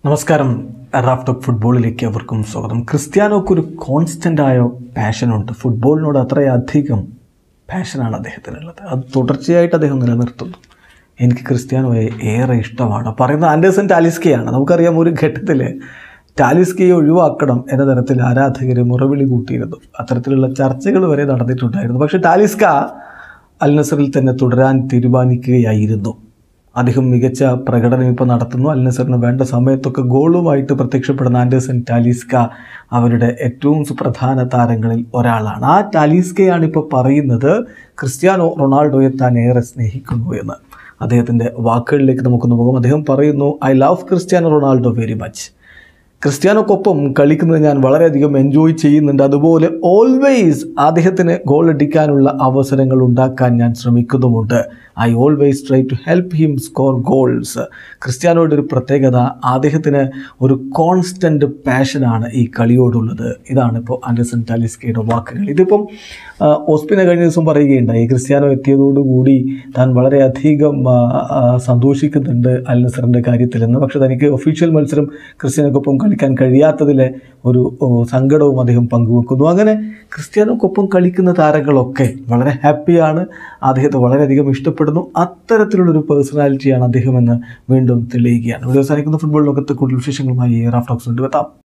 നമസ്കാരം Raf talk ഫുട്ബോളിലേക്ക് അവർക്കും സ്വാഗതം ക്രിസ്ത്യാനോക്ക് ഒരു കോൺസ്റ്റൻ്റ് ആയ പാഷനുണ്ട് ഫുട്ബോളിനോട് അത്രയധികം പാഷനാണ് അദ്ദേഹത്തിനുള്ളത് അത് തുടർച്ചയായിട്ട് അദ്ദേഹം നിലനിർത്തുന്നു എനിക്ക് ക്രിസ്ത്യാനോയെ ഏറെ ഇഷ്ടമാണ് പറയുന്നത് ആൻഡേഴ്സൺ ടാലിസ്കയാണ് നമുക്കറിയാം ഒരു ഘട്ടത്തിൽ ടാലിസ്കയെ ഒഴിവാക്കണം എന്ന തരത്തിൽ ആരാധകർ മുറവിളി കൂട്ടിയിരുന്നു അത്തരത്തിലുള്ള ചർച്ചകൾ വരെ നടന്നിട്ടുണ്ടായിരുന്നു പക്ഷേ ടാലിസ്ക അൽ നസറിൽ തന്നെ തുടരാൻ തീരുമാനിക്കുകയായിരുന്നു അദ്ദേഹം മികച്ച പ്രകടനം ഇപ്പോൾ നടത്തുന്നു അൽ നസറിന് വേണ്ട സമയത്തൊക്കെ ഗോളുമായിട്ട് പ്രത്യക്ഷപ്പെടുന്ന ആൻഡേഴ്സൺ ടാലിസ്ക അവരുടെ ഏറ്റവും സുപ്രധാന താരങ്ങളിൽ ഒരാളാണ് ആ ടാലിസ്കയാണ് ഇപ്പോൾ പറയുന്നത് ക്രിസ്ത്യാനോ റൊണാൾഡോയെ താൻ ഏറെ സ്നേഹിക്കുന്നു എന്ന് അദ്ദേഹത്തിൻ്റെ വാക്കുകളിലേക്ക് നമുക്കൊന്ന് പോകും അദ്ദേഹം പറയുന്നു I love Cristiano Ronaldo very much ക്രിസ്ത്യാനോക്കൊപ്പം കളിക്കുന്നത് ഞാൻ വളരെയധികം എൻജോയ് ചെയ്യുന്നുണ്ട് അതുപോലെ ഓൾവേസ് അദ്ദേഹത്തിന് ഗോൾ അടിക്കാനുള്ള അവസരങ്ങൾ ഉണ്ടാക്കാൻ ഞാൻ ശ്രമിക്കുന്നുമുണ്ട് I always try to help him score goals ക്രിസ്ത്യാനോയുടെ ഒരു പ്രത്യേകത അദ്ദേഹത്തിന് ഒരു കോൺസ്റ്റൻറ്റ് പാഷനാണ് ഈ കളിയോടുള്ളത് ഇതാണ് ഇപ്പോൾ ആൻഡർസൺ ടാലിസ്കയുടെ വാക്കുകൾ ഇതിപ്പം ആ, ഓസ്പിന കഴിഞ്ഞ ദിവസം പറയുകയുണ്ടായി ക്രിസ്ത്യാനോ എത്തിയതോടുകൂടി താൻ വളരെയധികം ആ, ആ, സന്തോഷിക്കുന്നുണ്ട് അൽ നസറിൻ്റെ കാര്യത്തിലെന്ന് പക്ഷേ തനിക്ക് ഒഫീഷ്യൽ മത്സരം ക്രിസ്ത്യാനോക്കൊപ്പം കളിക്കാൻ കഴിയാത്തതിലെ ഒരു ഓ, സങ്കടവും അദ്ദേഹം പങ്കുവെക്കുന്നു അങ്ങനെ ക്രിസ്ത്യാനോക്കൊപ്പം കളിക്കുന്ന താരങ്ങളൊക്കെ വളരെ ഹാപ്പിയാണ് അദ്ദേഹത്തെ വളരെയധികം ഇഷ്ടപ്പെടുന്നു അത്തരത്തിലുള്ളൊരു പേഴ്സണാലിറ്റിയാണ് അദ്ദേഹമെന്ന് വീണ്ടും തെളിയുകയാണ് ഇവിടെ അവസാനിക്കുന്ന ഫുട്ബോൾ ലോകത്ത് കൂടുതൽ വിശേഷങ്ങളുമായി റാഫ്റ്റോക്സ് കൊണ്ടുവെത്താം